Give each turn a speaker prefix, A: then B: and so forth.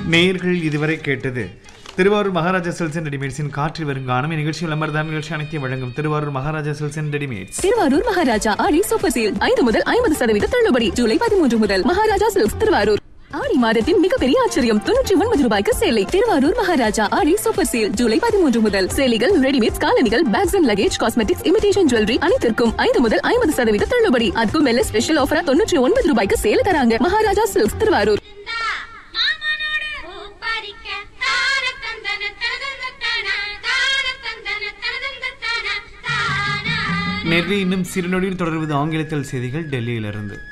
A: நேயர்கள் இதுவரை கேட்டது திருவாரூர் மகாராஜா சில்ஸ் அண்ட் ரெடிமேட்ஸின் காற்றில் வரும் காணும் இந்நிகழ்ச்சியில் அமர்தான் நிகழ்ச்சி அனைத்தையும் வழங்கும் Thiruvarur Maharaja silks and readymades
B: Thiruvarur Maharaja Aadi super sale ஐந்து முதல் ஐம்பது சதவீத தள்ளுபடி ஜூலை பதிமூன்று முதல் மகாராஜா சில்க்ஸ் திருவாரூர் ஆடி மாதத்தின் மிகப்பெரிய ஆச்சரியம் தொண்ணூற்றி ஒன்பது ரூபாய்க்கு சேலை திருவாரூர் மகாராஜா ஆடி சூப்பர் சேல் ஜூலை பதிமூன்று முதல் சேலைகள் ரெடிமேட்ஸ் காலணிகள் bags and luggage cosmetics imitation jewellery அனைத்திற்கும் ஐந்து முதல் ஐம்பது சதவீத தள்ளுபடி அதுக்கும் மேல ஸ்பெஷல் ஆஃபரா தொண்ணூற்றி ஒன்பது ரூபாய்க்கு சேல தராங்க மகாராஜா சில்க்ஸ் திருவாரூர்
C: மாமனோட பூப்பறிக்க தார தந்தன தனதந்தன தார தந்தன தனதந்தன தானா
A: நேரில் இன்னும் சிறுநொடியில் தொடர்வது ஆங்கிலத்தில் செய்திகள் டெல்லியிலிருந்து